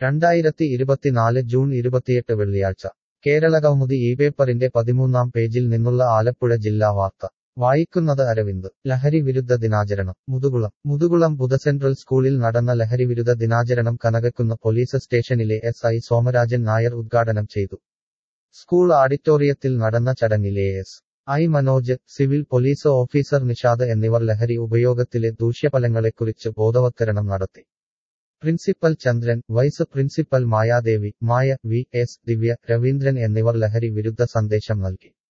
രണ്ടായിരത്തി ഇരുപത്തിനാല് ജൂൺ ഇരുപത്തിയെട്ട് വെള്ളിയാഴ്ച കേരള കൗമുദി ഈ പേപ്പറിന്റെ പതിമൂന്നാം പേജിൽ നിന്നുള്ള ആലപ്പുഴ ജില്ലാ വാർത്ത വായിക്കുന്നത് അരവിന്ദ് ലഹരി വിരുദ്ധ ദിനാചരണം മുതുകുളം മുതുകുളം ബുധ സെൻട്രൽ സ്കൂളിൽ നടന്ന ലഹരി വിരുദ്ധ ദിനാചരണം കനകക്കുന്ന പോലീസ് സ്റ്റേഷനിലെ എസ് ഐ സോമരാജൻ നായർ ഉദ്ഘാടനം ചെയ്തു സ്കൂൾ ഓഡിറ്റോറിയത്തിൽ നടന്ന ചടങ്ങിലെ S I Manoj civil police officer Nishad എന്നിവർ ലഹരി ഉപയോഗത്തിലെ ദൂഷ്യഫലങ്ങളെക്കുറിച്ച് ബോധവത്കരണം നടത്തി principal Chandran vice principal Mayadevi Maya V S Divya Raveendran എന്നിവർ ലഹരി വിരുദ്ധ സന്ദേശം നൽകി